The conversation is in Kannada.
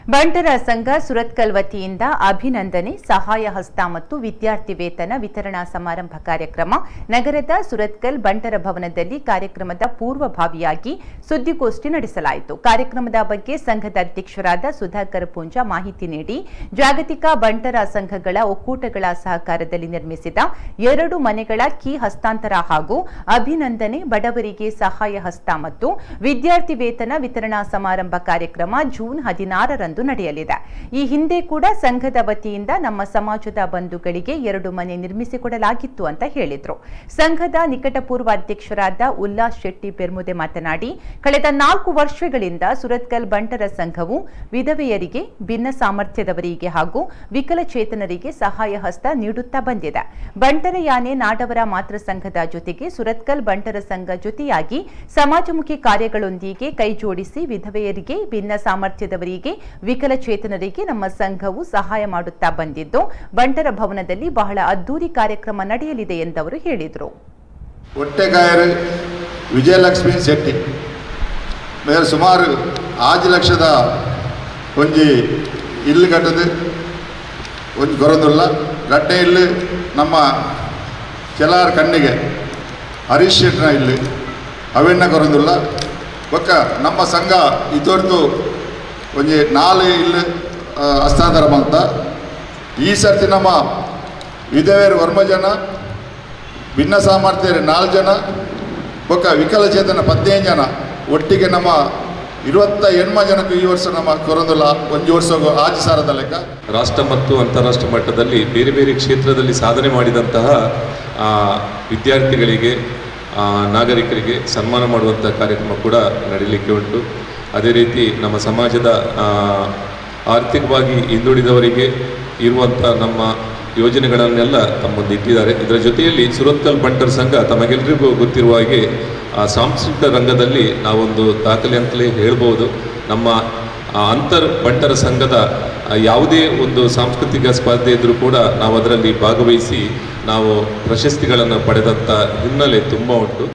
ಬಂಟರ ಸಂಘ ಸುರತ್ಕಲ್ ವತಿಯಿಂದ ಅಭಿನಂದನೆ ಸಹಾಯ ಹಸ್ತ ಮತ್ತು ವಿದ್ಯಾರ್ಥಿ ವೇತನ ವಿತರಣಾ ಸಮಾರಂಭ ಕಾರ್ಯಕ್ರಮ ನಗರದ ಸುರತ್ಕಲ್ ಬಂಟರ ಭವನದಲ್ಲಿ ಕಾರ್ಯಕ್ರಮದ ಪೂರ್ವಭಾವಿಯಾಗಿ ಸುದ್ದಿಗೋಷ್ಠಿ ನಡೆಸಲಾಯಿತು ಕಾರ್ಯಕ್ರಮದ ಬಗ್ಗೆ ಸಂಘದ ಅಧ್ಯಕ್ಷರಾದ ಸುಧಾಕರ್ ಪೂಂಜಾ ಮಾಹಿತಿ ನೀಡಿ ಜಾಗತಿಕ ಬಂಟರ ಸಂಘಗಳ ಒಕ್ಕೂಟಗಳ ಸಹಕಾರದಲ್ಲಿ ನಿರ್ಮಿಸಿದ ಎರಡು ಮನೆಗಳ ಕೀ ಹಸ್ತಾಂತರ ಹಾಗೂ ಅಭಿನಂದನೆ ಬಡವರಿಗೆ ಸಹಾಯ ಹಸ್ತ ಮತ್ತು ವಿದ್ಯಾರ್ಥಿ ವೇತನ ವಿತರಣಾ ಸಮಾರಂಭ ಕಾರ್ಯಕ್ರಮ ಜೂನ್ ಹದಿನಾರರಂದು ನಡೆಯಲಿದೆ ಈ ಹಿಂದೆ ಕೂಡ ಸಂಘದ ವತಿಯಿಂದ ನಮ್ಮ ಸಮಾಜದ ಬಂಧುಗಳಿಗೆ ಎರಡು ಮನೆ ನಿರ್ಮಿಸಿಕೊಡಲಾಗಿತ್ತು ಅಂತ ಹೇಳಿದ್ರು ಸಂಘದ ನಿಕಟಪೂರ್ವ ಅಧ್ಯಕ್ಷರಾದ ಉಲ್ಲಾಸ್ ಶೆಟ್ಟಿ ಬೆರ್ಮುದೆ ಮಾತನಾಡಿ ಕಳೆದ ನಾಲ್ಕು ವರ್ಷಗಳಿಂದ ಸುರತ್ಕಲ್ ಬಂಟರ ಸಂಘವು ವಿಧವೆಯರಿಗೆ ಭಿನ್ನ ಸಾಮರ್ಥ್ಯದವರಿಗೆ ಹಾಗೂ ವಿಕಲಚೇತನರಿಗೆ ಸಹಾಯ ಹಸ್ತ ನೀಡುತ್ತಾ ಬಂದಿದೆ ಬಂಟರ ಯಾನೆ ನಾಡವರ ಮಾತೃ ಸಂಘದ ಜೊತೆಗೆ ಸುರತ್ಕಲ್ ಬಂಟರ ಸಂಘ ಜೊತೆಯಾಗಿ ಸಮಾಜಮುಖಿ ಕಾರ್ಯಗಳೊಂದಿಗೆ ಕೈಜೋಡಿಸಿ ವಿಧವೆಯರಿಗೆ ಭಿನ್ನ ಸಾಮರ್ಥ್ಯದವರಿಗೆ ವಿಕಲಚೇತನರಿಗೆ ನಮ್ಮ ಸಂಘವು ಸಹಾಯ ಮಾಡುತ್ತಾ ಬಂದಿದ್ದು ಬಂಟರ ಭವನದಲ್ಲಿ ಬಹಳ ಅದ್ದೂರಿ ಕಾರ್ಯಕ್ರಮ ನಡೆಯಲಿದೆ ಎಂದವರು ಹೇಳಿದರು ಒಟ್ಟೆಗಾಯರು ವಿಜಯಲಕ್ಷ್ಮಿ ಶೆಟ್ಟಿ ಮೇರೆ ಸುಮಾರು ಆಜು ಲಕ್ಷದ ಒಂಜಿ ಇಲ್ಲು ಕಟ್ಟದು ಒಂಜಿ ಕೊರಂದುಲ್ಲ ಗಡ್ಡೆ ಇಲ್ಲು ನಮ್ಮ ಕೆಲಾರ್ ಕಣ್ಣಿಗೆ ಹರೀಶ್ ಶೆಟ್ನ ಇಲ್ಲು ಅವೆಣ್ಣ ಕೊರಂದುಲ್ಲ ಬೊಕ್ಕ ನಮ್ಮ ಸಂಘ ಇದುವರೆದು ಒಂಜಿ ನಾಲ್ ಇಲ್ಲು ಆ, ಹಸ್ತಾಂತರ ಮಂತ ಈ ಸರ್ತಿ ನಮ್ಮ ವಿಧವೆಯರು ವರ್ಮ ಜನ ಭಿನ್ನ ಸಾಮರ್ಥ್ಯರು ನಾಲ್ಕು ಜನ ಬೊಕ್ಕ ವಿಕಲಚೇತನ ಹದಿನೈದು ಜನ ಒಟ್ಟಿಗೆ ನಮ್ಮ ಇರುವತ್ತ ಎಣ್ಮ ಜನಕ್ಕೂ ಈ ವರ್ಷ ನಮ್ಮ ಕೊರೊಂದುಲ್ಲ ಒಂಜಿ ವರ್ಷ ಆಜಿ ಸಾರದ ಲೆಕ್ಕ ರಾಷ್ಟ್ರ ಮತ್ತು ಅಂತಾರಾಷ್ಟ್ರ ಮಟ್ಟದಲ್ಲಿ ಬೇರೆ ಬೇರೆ ಕ್ಷೇತ್ರದಲ್ಲಿ ಸಾಧನೆ ಮಾಡಿದಂತಹ ಆ, ವಿದ್ಯಾರ್ಥಿಗಳಿಗೆ ಆ, ನಾಗರಿಕರಿಗೆ ಸನ್ಮಾನ ಮಾಡುವಂಥ ಕಾರ್ಯಕ್ರಮ ಕೂಡ ನಡೀಲಿಕ್ಕೆ ಉಂಟು ಅದೇ ರೀತಿ ನಮ್ಮ ಸಮಾಜದ ಆ, ಆರ್ಥಿಕವಾಗಿ ಹಿಂದುಳಿದವರಿಗೆ ಇರುವಂಥ ನಮ್ಮ ಯೋಜನೆಗಳನ್ನೆಲ್ಲ ತಮ್ಮ ಮುಂದೆ ಇಟ್ಟಿದ್ದಾರೆ ಇದರ ಜೊತೆಯಲ್ಲಿ ಸುರತ್ಕಲ್ ಬಂಟರ್ ಸಂಘ ತಮಗೆಲ್ಲರಿಗೂ ಗೊತ್ತಿರುವ ಹಾಗೆ ಆ, ಸಾಂಸ್ಕೃತಿಕ ರಂಗದಲ್ಲಿ ನಾವೊಂದು ದಾಖಲೆ ಅಂತಲೇ ಹೇಳ್ಬೋದು ನಮ್ಮ ಆ, ಅಂತರ್ ಬಂಟರ ಸಂಘದ ಆ, ಯಾವುದೇ ಒಂದು ಸಾಂಸ್ಕೃತಿಕ ಸ್ಪರ್ಧೆ ಇದ್ದರೂ ಕೂಡ ನಾವು ಅದರಲ್ಲಿ ಭಾಗವಹಿಸಿ ನಾವು ಪ್ರಶಸ್ತಿಗಳನ್ನು ಪಡೆದಂಥ ಹಿನ್ನೆಲೆ ತುಂಬ ಉಂಟು